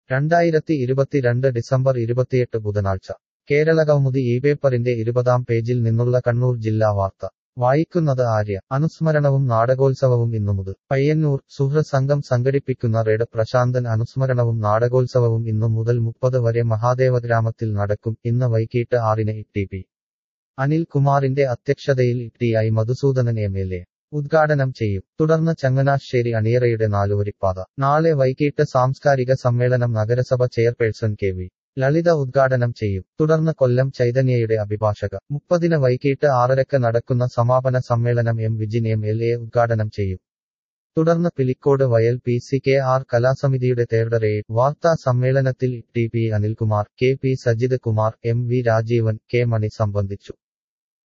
രണ്ടായിരത്തി ഇരുപത്തിരണ്ട് ഡിസംബർ ഇരുപത്തിയെട്ട് ബുധനാഴ്ച കേരളകൗമുദി ഈ പേപ്പറിന്റെ ഇരുപതാം പേജിൽ നിന്നുള്ള കണ്ണൂർ ജില്ലാ വാർത്ത വായിക്കുന്നത് ആര്യ അനുസ്മരണവും നാടകോത്സവവും ഇന്നുമുതൽ പയ്യന്നൂർ സുഹൃസംഘം സംഘടിപ്പിക്കുന്ന റെഡ് പ്രശാന്തൻ അനുസ്മരണവും നാടകോത്സവവും ഇന്നു മുതൽ മുപ്പത് വരെ മഹാദേവഗ്രാമത്തിൽ നടക്കും ഇന്ന് വൈകിട്ട് ആറിന് ടി പി അനിൽകുമാറിന്റെ അധ്യക്ഷതയിൽ T I Madhusudanan M L A ഉദ്ഘാടനം ചെയ്യും തുടർന്ന് ചങ്ങനാശ്ശേരി അണിയറയുടെ നാലുവരിപ്പാത നാളെ വൈകിട്ട് സാംസ്കാരിക സമ്മേളനം നഗരസഭ ചെയർപേഴ്സൺ കെ വി ലളിത ഉദ്ഘാടനം ചെയ്യും തുടർന്ന് കൊല്ലം ചൈതന്യയുടെ അഭിഭാഷക മുപ്പതിന് വൈകിട്ട് ആറരക്ക് നടക്കുന്ന സമാപന സമ്മേളനം M Vijin M L A ഉദ്ഘാടനം ചെയ്യും തുടർന്ന് പിലിക്കോട് വയൽ പി സി കെ ആർ കലാസമിതിയുടെ തേർഡ് റേഡ് വാർത്താ സമ്മേളനത്തിൽ T P Anilkumar K P Sajith Kumar M V Rajeevan K Mani സംബന്ധിച്ചു